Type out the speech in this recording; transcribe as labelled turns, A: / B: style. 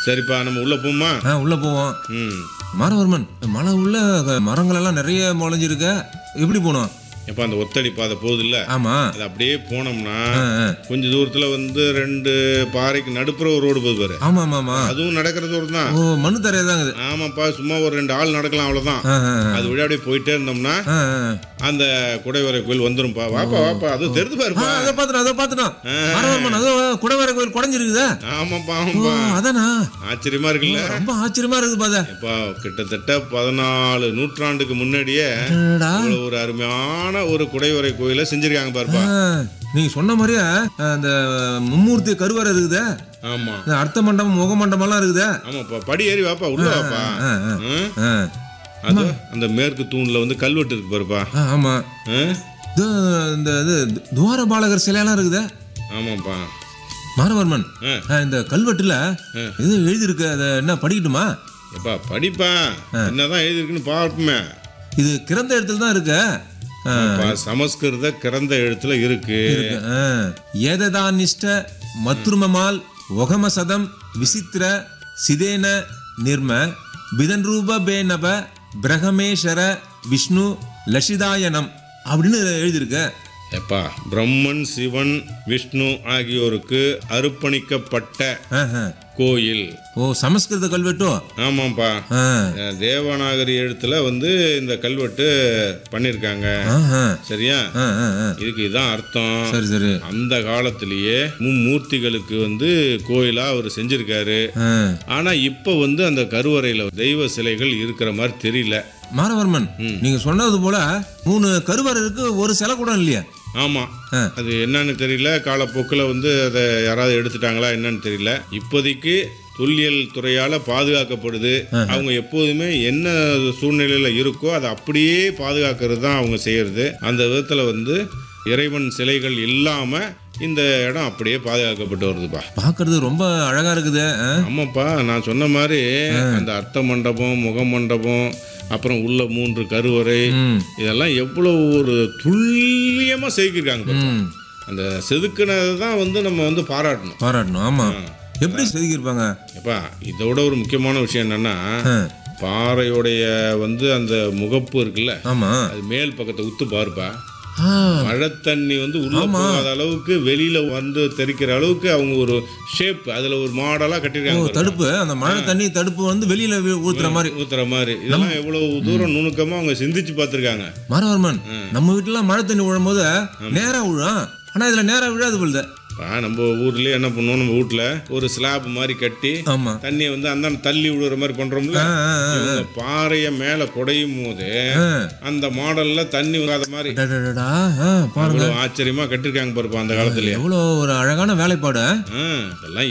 A: சரிப்பா நம்ம உள்ள போமா
B: ஆ உள்ள போவோம்
A: ம்
B: மாரவர்மன் மலை உள்ள மரங்கள் எல்லாம் நிறைய முளைஞ்சிருக்க எப்படி போனோம்
A: எப்ப அந்த ஒத்தடி பாதை போகுது இல்ல
B: ஆமா
A: அது அப்படியே போனோம்னா
B: ஆ, ஆ.
A: கொஞ்ச தூரத்துல வந்து ரெண்டு பாறைக்கு நடுப்புற ஒரு ரோடு போகுது பாரு
B: ஆமா ஆமா ஆமா
A: அதுவும் நடக்கிற தூரம் தான்
B: ஓ மண்ணு தரையா தான் இது
A: ஆமாப்பா சும்மா ஒரு ரெண்டு ஆள் நடக்கலாம் அவ்வளவுதான்
B: ஆ, ஆ, ஆ.
A: அது வழி அப்படியே போயிட்டே இருந்தோம்னா
B: ஆ, ஆ.
A: அந்த குடைவரை கோயில் வந்துரும்பா வாப்பா வாப்பா அது தெரிந்து
B: ஆ,
A: பாருப்பா
B: அதை பார்த்துட்டோம் அதை பார்த்துட்டோம் மாரவர்மன் அதோ குடவர கோயில் குடஞ்சிருக்குதா
A: ஆமாப்பா
B: ஓ
A: ஆமாப்பா
B: அதானா
A: ஆச்சரியமா இருக்குல்ல
B: ரொம்ப ஆச்சரியமா இருக்குது பாத
A: இப்போ கிட்டத்தட்ட பதினாலு நூற்றாண்டுக்கு முன்னாடியே
B: அடடா.
A: இவ்வளவு ஒரு அருமையான ஒரு குடைவரை கோயிலை செஞ்சிருக்காங்க பாருப்பா
B: ஆ, நீங்க சொன்ன மாதிரியே அந்த மும்மூர்த்தி கருவறை இருக்குதே
A: ஆமா
B: இந்த அர்த்த மண்டபம் முக மண்டபம்லாம் இருக்குதே
A: ஆமாப்பா படி ஏறி வாப்பா உள்ள வாப்பா
B: ஆ, ஆ.
A: ம்?
B: ஆ,
A: அது அந்த மேற்கு தூண்ல வந்து கல்வெட்டு இருக்கு பாருப்பா
B: ஆ, ஆமா
A: ம்?
B: இது இந்த இது துவார பாலகர் சிலையெல்லாம் இருக்குதே
A: ஆமாப்பா
B: மாரவர்மன்
A: ஆ.
B: ஆ, இந்த கல்வெட்டுல இது எழுதியிருக்கு அதை என்ன படிக்கட்டுமா
A: எப்பா படிப்பா என்னதான் எழுதிருக்குன்னு பார்ப்போமே
B: இது கிறந்த இடத்துல தான் இருக்கு ஆ,
A: ஆமாப்பா, சமஸ்கிருத கிறந்த எழுத்துல இருக்கு
B: இருக்கு. ஆ. ஏததானிஷ்ட மத்ருமமால் ஒகம சதம் விசித்திர சிதேன நிர்ம பிதன்ரூப பேனப பிரகமேஸ்வர விஷ்ணு லஷிதாயனம் அப்படின்னு எழுதியிருக்கு
A: எப்பா பிரம்மன் சிவன் விஷ்ணு ஆகியோருக்கு அர்ப்பணிக்கப்பட்ட
B: ஆஹா.
A: கோயில்
B: ஓ சமஸ்கிருத கல்வெட்டோ
A: ஆமாப்பா
B: ஆ.
A: அஹ் தேவநாகரி எழுத்துல வந்து இந்த கல்வெட்டு பண்ணிருக்காங்க
B: ஆஹா.
A: சரியா
B: ஆ, ஆ, ஆ.
A: இதுக்கு இதான் அர்த்தம்
B: சரி சரி
A: அந்த காலத்திலேயே மும்மூர்த்திகளுக்கு வந்து கோயிலா அவர் செஞ்சிருக்காரு
B: ஆ.
A: ஆனா இப்ப வந்து அந்த கருவறையில தெய்வ சிலைகள் இருக்கிற மாதிரி தெரியல
B: மாரவர்மன் நீங்க சொன்னது போல மூணு கருவறை இருக்கு ஒரு சிலை கூட இல்லையா
A: ஆமா
B: ஆ.
A: அது என்னன்னு தெரியல காலப்போக்கில் வந்து அதை யாராவது எடுத்துட்டாங்களா என்னன்னு தெரியல இப்போதைக்கு தொல்லியல் துறையால பாதுகாக்கப்படுது அவங்க எப்போதுமே என்ன சூழ்நிலையில இருக்கோ அதை அப்படியே பாதுகாக்கிறது தான் அவங்க செய்யறது அந்த விதத்துல வந்து இறைவன் சிலைகள் இல்லாம இந்த இடம் அப்படியே பாதுகாக்கப்பட்டு வருதுப்பா
B: பார்க்கிறது ரொம்ப அழகா இருக்குது ஆ?
A: ஆமாப்பா நான் சொன்ன மாதிரி அந்த அர்த்த மண்டபம் முக மண்டபம் அப்புறம் உள்ள மூன்று கருவறை
B: ம்.
A: இதெல்லாம் எவ்வளவு ஒரு துல்லியமா செய்திருக்காங்க பாருங்க.
B: ம்.
A: அந்த செதுக்குனதை தான் வந்து நம்ம வந்து பாராட்டணும்
B: பாராட்டணும் ஆமா எப்படி செதுக்கியிருப்பாங்க
A: எப்பா இதோட ஒரு முக்கியமான விஷயம் என்னன்னா
B: ஆ.
A: பாறையுடைய வந்து அந்த முகப்பு இருக்குல்ல
B: ஆமா
A: அது மேல் பக்கத்தை உத்து பாருப்பா
B: ஆ.
A: மழை தண்ணி வந்து உள்ள போகாத அளவுக்கு வெளியில வந்து தெரிக்கிற அளவுக்கு அவங்க ஒரு ஷேப் அதுல ஒரு மாடலா
B: ஓ
A: கட்டிருக்காங்க பாருங்க.
B: தடுப்பு அந்த மழை தண்ணி தடுப்பு வந்து வெளியில வி- ஊத்துற மாதிரி
A: ஊத்துற மாதிரி இதெல்லாம் எவ்வளவு தூரம் நுணுக்கமா அவங்க சிந்திச்சு பார்த்திருக்காங்க
B: மாரவர்மன் நம்ம வீட்டுல மழை தண்ணி விழும்போது நேரா விழும் ஆனா இதுல நேரா விழாது போலுது
A: இப்போ நம்ம ஊர்லயே என்ன பண்ணுவோம் நம்ம வீட்டுல ஒரு ஸ்லாப் மாதிரி கட்டி
B: ஆமா
A: தண்ணியை வந்து அந்த தள்ளி விடுற மாதிரி பண்றோம்ல
B: ஆ, ஆ, ஆ.
A: இவங்க பாறைய மேல குடையும் போது
B: ஆ.
A: அந்த மாடல்ல தண்ணி வராத மாதிரி
B: டடடடா. ஆ, பாருங்க
A: இவ்வளவு ஆச்சரியமா கட்டிருக்காங்க பாருப்பா அந்த காலத்துல
B: எவ்வளோ ஒரு அழகான வேலைப்பாடு
A: இதெல்லாம்